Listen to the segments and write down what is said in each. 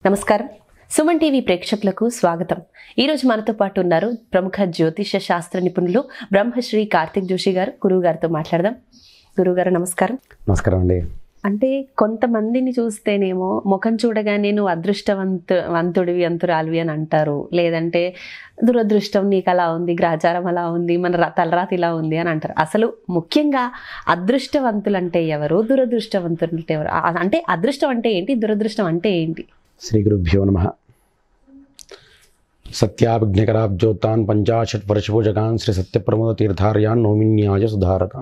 నమస్కారం సుమన్ టీవీ ప్రేక్షకులకు స్వాగతం ఈ రోజు మనతో పాటు ఉన్నారు ప్రముఖ జ్యోతిష శాస్త్ర నిపుణులు బ్రహ్మశ్రీ కార్తిక్ జోషి గారు గురువు గారితో మాట్లాడదాం గురువు గారు నమస్కారం నమస్కారం అండి అంటే కొంతమందిని చూస్తేనేమో ముఖం చూడగానే నువ్వు అదృష్టవంతు వంతుడివి అంతురాలివి అని అంటారు లేదంటే దురదృష్టం నీకు అలా ఉంది గ్రాచారం అలా ఉంది మన ర- తలరాత ఇలా ఉంది అని అంటారు అసలు ముఖ్యంగా అదృష్టవంతులు అంటే ఎవరు దురదృష్టవంతులు అంటే ఎవరు ఆ- అంటే అదృష్టం అంటే ఏంటి దురదృష్టం అంటే ఏంటి శ్రీ గురుభ్యో నమ సత్యాభిజ్ఞకరాబ్జోతాన్ పంచాశత్ వర్షభుజగాన్ శ్రీ సత్యప్రమోద తీర్థార్యాన్ నోమిన్యాయ సుధారత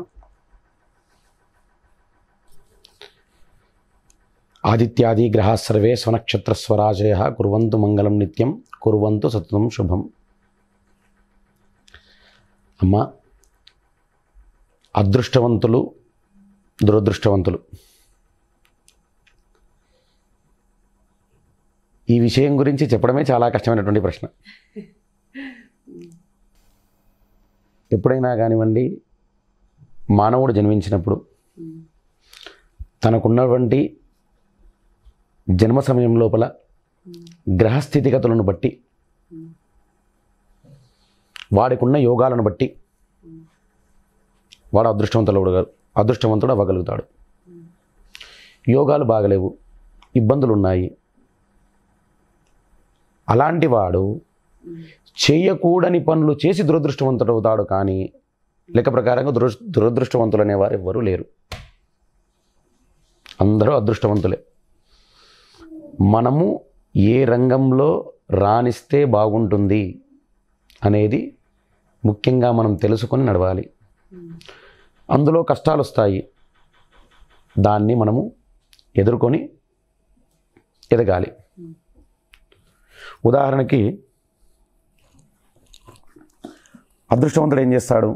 ఆదిత్యాది గ్రహా సర్వే స్వనక్షత్రస్వరాజయ కుర్వంతు మంగళం నిత్యం కుర్వంతు సతతం శుభం అమ్మ అదృష్టవంతులు దురదృష్టవంతులు ఈ విషయం గురించి చెప్పడమే చాలా కష్టమైనటువంటి ప్రశ్న ఎప్పుడైనా కానివ్వండి మానవుడు జన్మించినప్పుడు తనకున్నటువంటి జన్మ సమయం లోపల గ్రహస్థితిగతులను బట్టి వాడికున్న యోగాలను బట్టి వాడు అదృష్టవంతుడు గారు అదృష్టవంతుడు అవ్వగలుగుతాడు యోగాలు బాగలేవు ఇబ్బందులు ఉన్నాయి అలాంటి వాడు చేయకూడని పనులు చేసి దురదృష్టవంతుడు అవుతాడు కానీ లెక్క ప్రకారంగా దుర దురదృష్టవంతులు అనేవారు ఎవ్వరూ లేరు అందరూ అదృష్టవంతులే మనము ఏ రంగంలో రాణిస్తే బాగుంటుంది అనేది ముఖ్యంగా మనం తెలుసుకొని నడవాలి అందులో కష్టాలు వస్తాయి దాన్ని మనము ఎదుర్కొని ఎదగాలి ఉదాహరణకి అదృష్టవంతుడు ఏం చేస్తాడు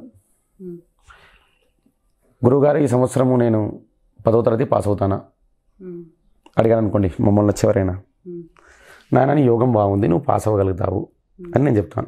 గురువుగారు ఈ సంవత్సరము నేను పదవ తరగతి పాస్ అవుతానా అడిగాను అనుకోండి మమ్మల్ని వచ్చేవరైనా నాయన నీ యోగం బాగుంది నువ్వు పాస్ అవ్వగలుగుతావు అని నేను చెప్తాను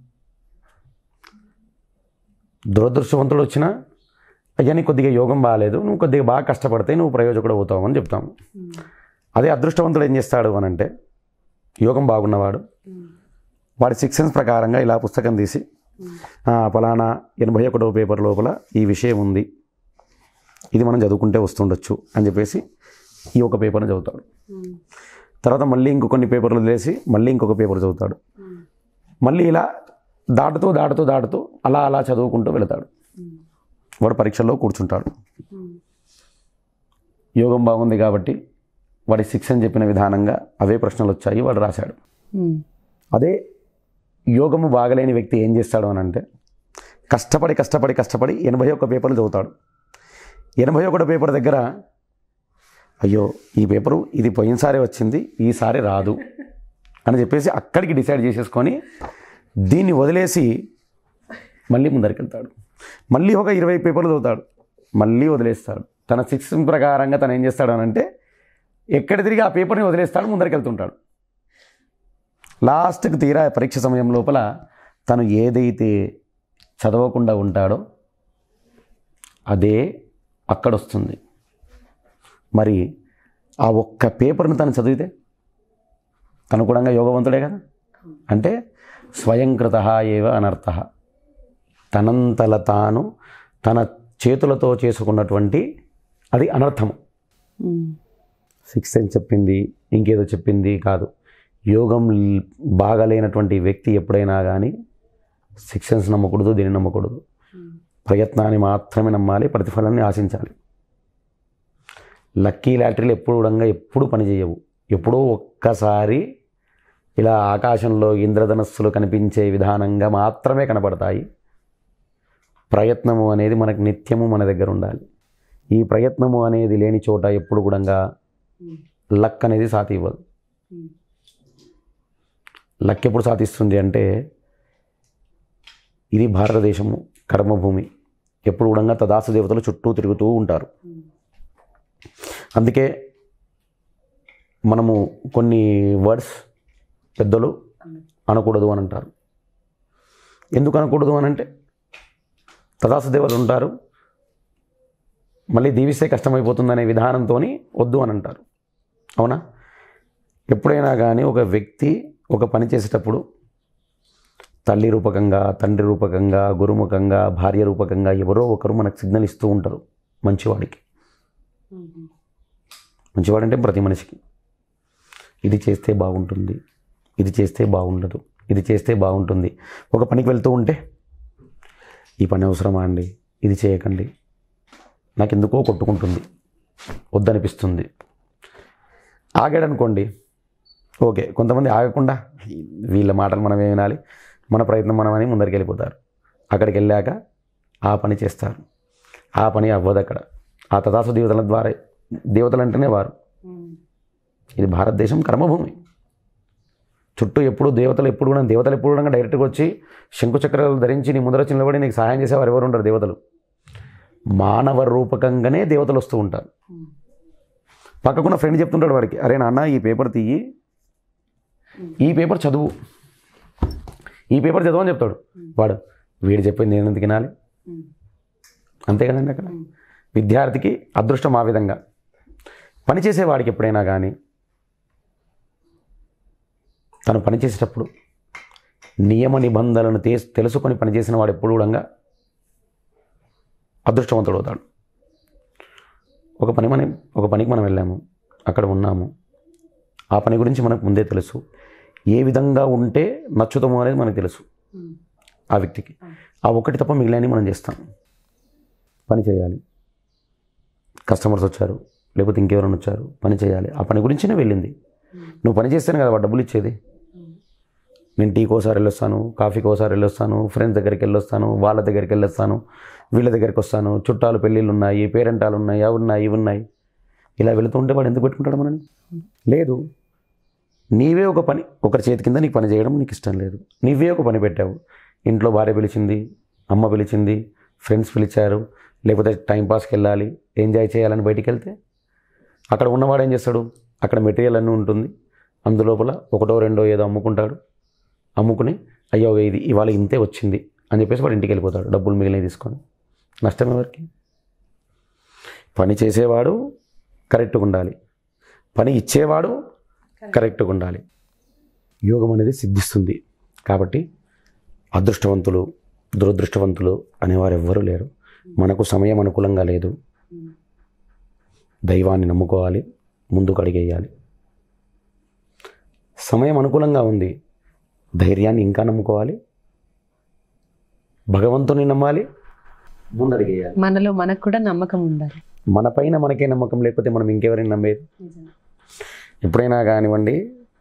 దురదృష్టవంతుడు వచ్చినా అయ్యా నీ కొద్దిగా యోగం బాగాలేదు నువ్వు కొద్దిగా బాగా కష్టపడితే నువ్వు ప్రయోజకుడు అవుతావు అని చెప్తాము అదే అదృష్టవంతుడు ఏం చేస్తాడు అని అంటే యోగం బాగున్నవాడు వాడి సిక్స్ సెన్స్ ప్రకారంగా ఇలా పుస్తకం తీసి "ఆ, ఫలానా ఎనభై ఒకటో పేపర్ లోపల ఈ విషయం ఉంది ఇది మనం చదువుకుంటే వస్తుండొచ్చు అని చెప్పేసి ఈ ఒక పేపర్ని చదువుతాడు తర్వాత మళ్ళీ ఇంకొన్ని పేపర్లు వదిలేసి మళ్ళీ ఇంకొక పేపర్ చదువుతాడు మళ్ళీ ఇలా దాటుతూ దాటుతూ దాటుతూ అలా అలా చదువుకుంటూ వెళతాడు వాడు పరీక్షల్లో కూర్చుంటాడు యోగం బాగుంది కాబట్టి వాడి సిక్స్ అని చెప్పిన విధానంగా అవే ప్రశ్నలు వచ్చాయి వాడు రాశాడు అదే యోగము బాగలేని వ్యక్తి ఏం చేస్తాడు అని అంటే కష్టపడి కష్టపడి కష్టపడి ఎనభై ఒక్క పేపర్లు చదువుతాడు ఎనభై ఒకటి పేపర్ దగ్గర అయ్యో ఈ పేపరు ఇది పోయినసారి వచ్చింది ఈసారి రాదు అని చెప్పేసి అక్కడికి డిసైడ్ చేసేసుకొని దీన్ని వదిలేసి మళ్ళీ ముందరికి వెళ్తాడు మళ్ళీ ఒక ఇరవై పేపర్లు చదువుతాడు మళ్ళీ వదిలేస్తాడు తన సిక్స్ ప్రకారంగా తను ఏం చేస్తాడు అని అంటే ఎక్కడ తిరిగి ఆ పేపర్ని వదిలేస్తాడు ముందరికి వెళ్తుంటాడు లాస్ట్కి తీరా పరీక్ష సమయం లోపల తను ఏదైతే చదవకుండా ఉంటాడో అదే అక్కడొస్తుంది మరి ఆ ఒక్క పేపర్ను తను చదివితే తను కూడా యోగవంతుడే కదా అంటే స్వయంకృత ఏవ అనర్థ తనంతల తాను తన చేతులతో చేసుకున్నటువంటి అది అనర్థము సిక్స్ సెన్స్ చెప్పింది ఇంకేదో చెప్పింది కాదు యోగం ల్- బాగాలేనటువంటి వ్యక్తి ఎప్పుడైనా కానీ సిక్స్ సెన్స్ నమ్మకూడదు దీన్ని నమ్మకూడదు ప్రయత్నాన్ని మాత్రమే నమ్మాలి ప్రతిఫలాన్ని ఆశించాలి లక్కీ లాటరీలు ఎప్పుడు కూడా ఎప్పుడు పనిచేయవు ఎప్పుడో ఒక్కసారి ఇలా ఆకాశంలో ఇంద్రధనస్సులు కనిపించే విధానంగా మాత్రమే కనపడతాయి ప్రయత్నము అనేది మనకు నిత్యము మన దగ్గర ఉండాలి ఈ ప్రయత్నము అనేది లేని చోట ఎప్పుడు కూడా లక్ అనేది సాతి ఇవ్వదు లక్ ఎప్పుడు సాధిస్తుంది అంటే ఇది భారతదేశము కర్మభూమి ఎప్పుడు కూడా తదాసు దేవతలు చుట్టూ తిరుగుతూ ఉంటారు అందుకే మనము కొన్ని వర్డ్స్ పెద్దలు అనకూడదు అని అంటారు ఎందుకు అనకూడదు అని అంటే తదాసు దేవతలు ఉంటారు మళ్ళీ దీవిస్తే కష్టమైపోతుందనే విధానంతో వద్దు అని అంటారు అవునా ఎప్పుడైనా కానీ ఒక వ్యక్తి ఒక పని చేసేటప్పుడు తల్లి రూపకంగా తండ్రి రూపకంగా గురుముఖంగా భార్య రూపకంగా ఎవరో ఒకరు మనకు సిగ్నల్ ఇస్తూ ఉంటారు మంచివాడికి మంచివాడంటే ప్రతి మనిషికి ఇది చేస్తే బాగుంటుంది ఇది చేస్తే బాగుండదు ఇది చేస్తే బాగుంటుంది ఒక పనికి వెళ్తూ ఉంటే ఈ పని అవసరమా అండి ఇది చేయకండి నాకు ఎందుకో కొట్టుకుంటుంది వద్దనిపిస్తుంది ఆగాడనుకోండి ఓకే కొంతమంది ఆగకుండా వీళ్ళ మాటలు మనమే వినాలి మన ప్రయత్నం మనమని ముందరికి వెళ్ళిపోతారు అక్కడికి వెళ్ళాక ఆ పని చేస్తారు ఆ పని అవ్వదు అక్కడ ఆ తదాసు దేవతల ద్వారా దేవతలు అంటేనే వారు ఇది భారతదేశం కర్మభూమి చుట్టూ ఎప్పుడు దేవతలు ఎప్పుడు కూడా దేవతలు ఎప్పుడు కూడా డైరెక్ట్గా వచ్చి శంకు చక్రాలు ధరించి నీ ముందర వచ్చి నిలబడి నీకు సహాయం చేసేవారు ఎవరు ఉండరు దేవతలు మానవ రూపకంగానే దేవతలు వస్తూ ఉంటారు పక్కకున్న ఫ్రెండ్ చెప్తుంటాడు వాడికి అరే నాన్న ఈ పేపర్ తీయి ఈ పేపర్ చదువు ఈ పేపర్ చదవని చెప్తాడు వాడు వీడు చెప్పింది నేను ఎందుకు వినాలి అంతే కదండి అక్కడ విద్యార్థికి అదృష్టం ఆ విధంగా పని చేసేవాడికి ఎప్పుడైనా కానీ తను పని చేసేటప్పుడు నియమ నిబంధనలను తే తెలుసుకొని పనిచేసిన వాడు ఎప్పుడు కూడా అదృష్టవంతుడు అవుతాడు ఒక పని మనం ఒక పనికి మనం వెళ్ళాము అక్కడ ఉన్నాము ఆ పని గురించి మనకు ముందే తెలుసు ఏ విధంగా ఉంటే నచ్చుతామో అనేది మనకు తెలుసు ఆ వ్యక్తికి ఆ ఒక్కటి తప్ప మిగిలినవి మనం చేస్తాం పని చేయాలి కస్టమర్స్ వచ్చారు లేకపోతే ఇంకెవరైనా వచ్చారు పని చేయాలి ఆ పని గురించినే వెళ్ళింది నువ్వు పని చేస్తేనే కదా వాడు డబ్బులు ఇచ్చేది నేను టీకి ఒకసారి వెళ్ళొస్తాను కాఫీకి ఒకసారి వెళ్ళొస్తాను ఫ్రెండ్స్ దగ్గరికి వెళ్ళొస్తాను వాళ్ళ దగ్గరికి వెళ్ళొస్తాను వీళ్ళ దగ్గరికి వస్తాను చుట్టాలు పెళ్ళిళ్ళు ఉన్నాయి పేరెంటాలు ఉన్నాయి అవి ఉన్నాయి ఇవి ఉన్నాయి ఇలా వెళుతుంటే వాడు ఎందుకు పెట్టుకుంటాడు మనని లేదు నీవే ఒక పని ఒకరి చేతి కింద నీకు పని చేయడం నీకు ఇష్టం లేదు నీవే ఒక పని పెట్టావు ఇంట్లో భార్య పిలిచింది అమ్మ పిలిచింది ఫ్రెండ్స్ పిలిచారు లేకపోతే టైంపాస్కి వెళ్ళాలి ఎంజాయ్ చేయాలని బయటికి వెళ్తే అక్కడ ఉన్నవాడు ఏం చేస్తాడు అక్కడ మెటీరియల్ అన్నీ ఉంటుంది అందులోపల ఒకటో రెండో ఏదో అమ్ముకుంటాడు అమ్ముకుని అయ్యో ఇది ఇవాళ ఇంతే వచ్చింది అని చెప్పేసి వాడు ఇంటికి వెళ్ళిపోతాడు డబ్బులు మిగిలినవి తీసుకొని నష్టం ఎవరికి పని చేసేవాడు కరెక్ట్గా ఉండాలి పని ఇచ్చేవాడు కరెక్ట్గా ఉండాలి యోగం అనేది సిద్ధిస్తుంది కాబట్టి అదృష్టవంతులు దురదృష్టవంతులు అనేవారు ఎవ్వరూ లేరు మనకు సమయం అనుకూలంగా లేదు దైవాన్ని నమ్ముకోవాలి ముందుకు అడిగేయాలి సమయం అనుకూలంగా ఉంది ధైర్యాన్ని ఇంకా నమ్ముకోవాలి భగవంతుని నమ్మాలి ముందడిగేయాలి మనలో మనకు కూడా నమ్మకం ఉండాలి మన పైన మనకే నమ్మకం లేకపోతే మనం ఇంకెవరైనా నమ్మేది ఎప్పుడైనా కానివ్వండి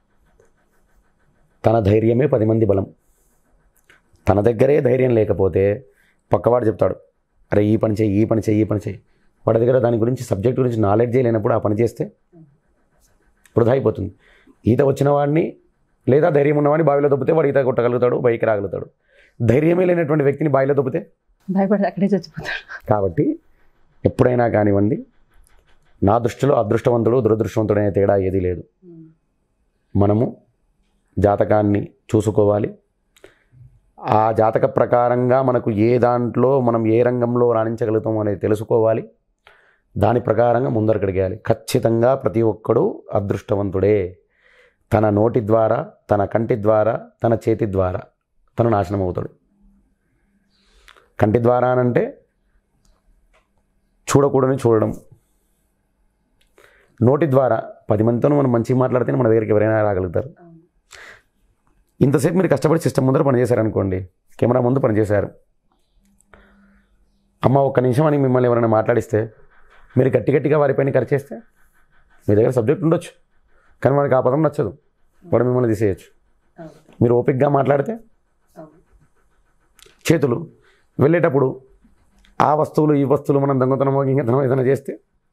తన ధైర్యమే పది మంది బలం తన దగ్గరే ధైర్యం లేకపోతే పక్కవాడు చెప్తాడు అరే ఈ పని చేయి ఈ పని చేయి ఈ పని చేయి వాడి దగ్గర దాని గురించి సబ్జెక్ట్ గురించి నాలెడ్జే లేనప్పుడు ఆ పని చేస్తే వృధా అయిపోతుంది ఈత వచ్చిన వాడిని లేదా ధైర్యం ఉన్నవాడిని బావిలో దొబ్బితే వాడు ఈత కొట్టగలుగుతాడు బయటికి రాగలుగుతాడు ధైర్యమే లేనటువంటి వ్యక్తిని బావిలో దొబ్బితే భయపడి అక్కడే చచ్చిపోతాడు కాబట్టి ఎప్పుడైనా కానివ్వండి నా దృష్టిలో అదృష్టవంతుడు దురదృష్టవంతుడు అనే తేడా ఏదీ లేదు మనము జాతకాన్ని చూసుకోవాలి ఆ జాతక ప్రకారంగా మనకు ఏ దాంట్లో మనం ఏ రంగంలో రాణించగలుగుతాం అనేది తెలుసుకోవాలి దాని ప్రకారంగా ముందరకడిగేయాలి ఖచ్చితంగా ప్రతి ఒక్కడు అదృష్టవంతుడే తన నోటి ద్వారా తన కంటి ద్వారా తన చేతి ద్వారా తను నాశనం అవుతాడు కంటి ద్వారా అనంటే చూడకూడని చూడడం నోటి ద్వారా పది మందితో మనం మంచిగా మాట్లాడితేనే మన దగ్గరికి ఎవరైనా రాగలుగుతారు ఇంతసేపు మీరు కష్టపడి సిస్టమ్ ముందర పనిచేశారనుకోండి కెమెరా ముందు పనిచేశారు అమ్మ ఒక్క నిమిషం అని మిమ్మల్ని ఎవరైనా మాట్లాడిస్తే మీరు గట్టి గట్టిగా వారిపైన ఖర్చేస్తే మీ దగ్గర సబ్జెక్ట్ ఉండొచ్చు కానీ వాడికి ఆ పదం నచ్చదు వాడు మిమ్మల్ని తీసేయచ్చు మీరు ఓపిక్గా మాట్లాడితే చేతులు వెళ్ళేటప్పుడు ఆ వస్తువులు ఈ వస్తువులు మనం దొంగతనమో ఇంకతనమో ఏదైనా చేస్తే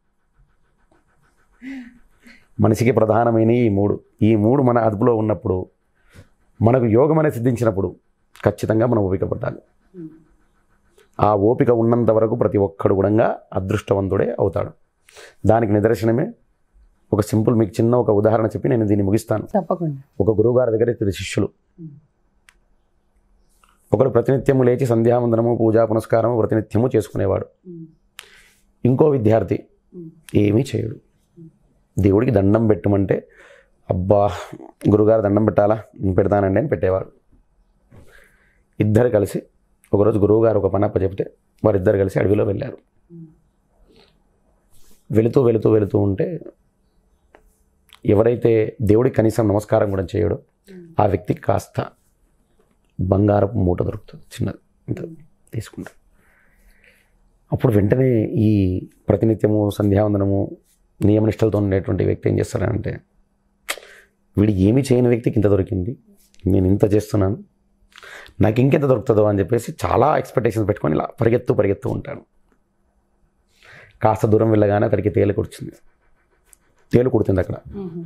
మనిషికి ప్రధానమైన ఈ మూడు ఈ మూడు మన అదుపులో ఉన్నప్పుడు మనకు యోగం అనేది సిద్ధించినప్పుడు ఖచ్చితంగా మనం ఓపిక పట్టాలి ఆ ఓపిక ఉన్నంత వరకు ప్రతి ఒక్కడు కూడా అదృష్టవంతుడే అవుతాడు దానికి నిదర్శనమే ఒక సింపుల్ మీకు చిన్న ఒక ఉదాహరణ చెప్పి నేను దీన్ని ముగిస్తాను తప్పకుండా ఒక గురువుగారి దగ్గర ఇద్దరు శిష్యులు ఒకడు ప్రతినిత్యము లేచి సంధ్యావందనము పూజా పునస్కారము ప్రతినిత్యము చేసుకునేవాడు ఇంకో విద్యార్థి ఏమీ చేయడు దేవుడికి దండం పెట్టమంటే అబ్బా గురుగారు దండం పెట్టాలా పెడతానండి అని పెట్టేవాడు ఇద్దరు కలిసి ఒకరోజు గురువుగారు ఒక పనప్ప చెప్తే వారిద్దరు కలిసి అడవిలో వెళ్ళారు వెళుతూ వెళుతూ వెళుతూ ఉంటే ఎవరైతే దేవుడికి కనీసం నమస్కారం కూడా చేయడో ఆ వ్యక్తికి కాస్త బంగారపు మూట దొరుకుతుంది చిన్నది ఇంత తీసుకుంటారు అప్పుడు వెంటనే ఈ ప్రతినిత్యము సంధ్యావందనము నియమనిష్టలతో ఉండేటువంటి వ్యక్తి ఏం చేస్తాడంటే వీడు ఏమీ చేయని వ్యక్తికి ఇంత దొరికింది నేను ఇంత చేస్తున్నాను నాకు ఇంకెంత దొరుకుతుందో అని చెప్పేసి చాలా ఎక్స్పెక్టేషన్స్ పెట్టుకొని ఇలా పరిగెత్తు పరిగెత్తు ఉంటాడు కాస్త దూరం వెళ్ళగానే అతడికి తేలు కుడిచింది తేలు కుడుతుంది అక్కడ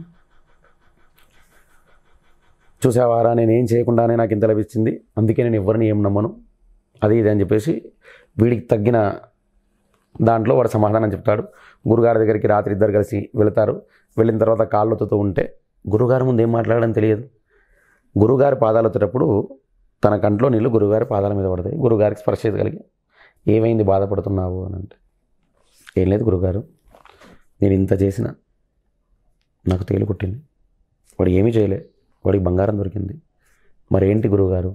చూసావారా నేను ఏం చేయకుండానే నాకు ఇంత లభించింది అందుకే నేను ఎవరిని ఏం నమ్మను అది ఇది అని చెప్పేసి వీడికి తగ్గిన దాంట్లో వాడు సమాధానం చెప్తాడు గురుగారి దగ్గరికి రాత్రి ఇద్దరు కలిసి వెళతారు వెళ్ళిన తర్వాత కాళ్ళొత్తుతూ ఉంటే గురుగారి ముందు ఏం మాట్లాడడం తెలియదు గురుగారి పాదాలు వచ్చేటప్పుడు తన కంట్లో నీళ్ళు గురుగారి పాదాల మీద పడతాయి గురుగారికి స్పర్శ కలిగి ఏమైంది బాధపడుతున్నావు అని అంటే ఏం లేదు గురుగారు నేను ఇంత చేసిన నాకు తేలు కొట్టింది వాడు ఏమీ చేయలే వాడికి బంగారం దొరికింది మరేంటి గురువుగారు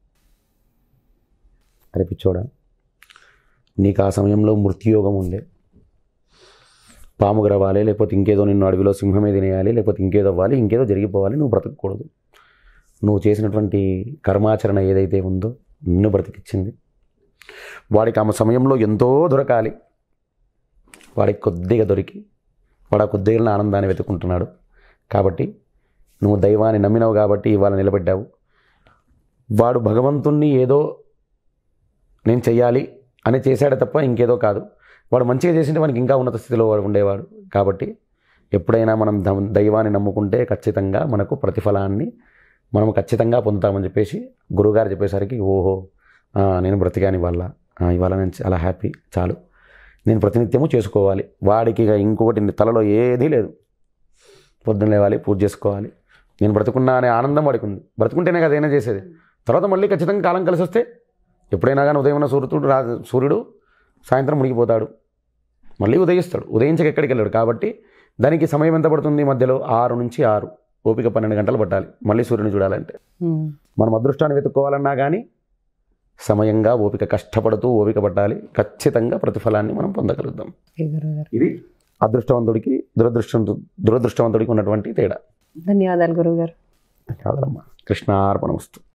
అరే పిచ్చోడా నీకు ఆ సమయంలో మృత్యుయోగం ఉండే పాము గ్రవాలి లేకపోతే ఇంకేదో నిన్ను అడవిలో సింహమే తినేయాలి లేకపోతే ఇంకేదో అవ్వాలి ఇంకేదో జరిగిపోవాలి నువ్వు బ్రతకూడదు నువ్వు చేసినటువంటి కర్మాచరణ ఏదైతే ఉందో నిన్ను బ్రతికిచ్చింది వాడికి ఆ సమయంలో ఎంతో దొరకాలి వాడికి కొద్దిగా దొరికి వాడు ఆ కొద్దిగా ఆనందాన్ని వెతుకుంటున్నాడు కాబట్టి నువ్వు దైవాన్ని నమ్మినావు కాబట్టి ఇవాళ నిలబడ్డావు వాడు భగవంతుణ్ణి ఏదో నేను చెయ్యాలి అని చేశాడే తప్ప ఇంకేదో కాదు వాడు మంచిగా చేసింటే మనకి ఇంకా ఉన్నత స్థితిలో వాడు ఉండేవాడు కాబట్టి ఎప్పుడైనా మనం ద- దైవాన్ని నమ్ముకుంటే ఖచ్చితంగా మనకు ప్రతిఫలాన్ని మనం ఖచ్చితంగా పొందుతామని చెప్పేసి గురుగారు చెప్పేసరికి ఓహో ఆ, నేను బ్రతికాను ఇవాళ ఆ, ఇవాళ నేను చాలా హ్యాపీ చాలు నేను ప్రతినిత్యము చేసుకోవాలి వాడికి ఇక ఇంకొకటి తలలో ఏదీ లేదు పొద్దున్న లేవాలి పూజ చేసుకోవాలి నేను బ్రతుకున్నా అనే ఆనందం వాడికి ఉంది బ్రతుకుంటేనే కదా ఏదైనా చేసేది తర్వాత మళ్ళీ ఖచ్చితంగా కాలం కలిసి వస్తే ఎప్పుడైనా కానీ ఉదయం సూర్యుడు రా సూర్యుడు సాయంత్రం మునిగిపోతాడు మళ్ళీ ఉదయిస్తాడు ఉదయించక ఎక్కడికి వెళ్ళాడు కాబట్టి దానికి సమయం ఎంత పడుతుంది మధ్యలో ఆరు నుంచి ఆరు ఓపిక పన్నెండు గంటలు పట్టాలి మళ్ళీ సూర్యుని చూడాలంటే మనం అదృష్టాన్ని వెతుక్కోవాలన్నా కానీ సమయంగా ఓపిక కష్టపడుతూ ఓపిక పట్టాలి ఖచ్చితంగా ప్రతిఫలాన్ని మనం పొందగలుగుతాం గురుగారు ఇది అదృష్టవంతుడికి దురదృష్టం దురదృష్టవంతుడికి ఉన్నటువంటి తేడా ధన్యవాదాలు గురుగారు కాదమ్మా కృష్ణార్పణ వస్తు